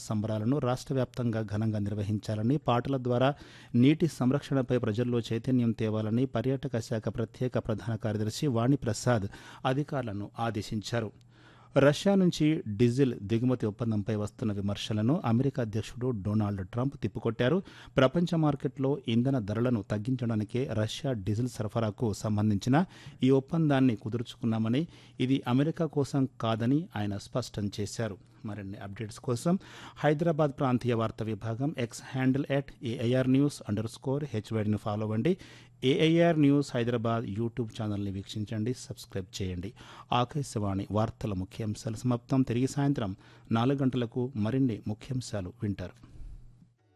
సంబరాలను రాష్ట్ర వ్యాప్తంగా ఘనంగా నిర్వహించాలని పాటల ద్వారా నీటి సంరక్షణపై ప్రజల్లో చైతన్యం తేవాలని పర్యాటక శాఖ ప్రత్యేక ప్రధాన కార్యదర్శి వాణిప్రసాద్ అధికారులను ఆదేశించారు రష్యా నుంచి డీజిల్ దిగుమతి ఒప్పందంపై వస్తున్న విమర్శలను అమెరికా అధ్యక్షుడు డొనాల్డ్ ట్రంప్ తిప్పికొట్టారు ప్రపంచ మార్కెట్లో ఇంధన ధరలను తగ్గించడానికే రష్యా డీజిల్ సరఫరాకు సంబంధించిన ఈ ఒప్పందాన్ని కుదుర్చుకున్నామని ఇది అమెరికా కోసం కాదని ఆయన స్పష్టం చేశారు మరిన్ని అప్డేట్స్ కోసం హైదరాబాద్ ప్రాంతీయ వార్తా విభాగం X handle at AIR news underscore హెచ్వైడిని ఫాలో అవ్వండి ఏఐఆర్ న్యూస్ హైదరాబాద్ యూట్యూబ్ ఛానల్ని వీక్షించండి సబ్స్క్రైబ్ చేయండి ఆకాశవాణి వార్తల ముఖ్యాంశాలు సమాప్తం తిరిగి సాయంత్రం నాలుగు గంటలకు మరిన్ని ముఖ్యాంశాలు వింటారు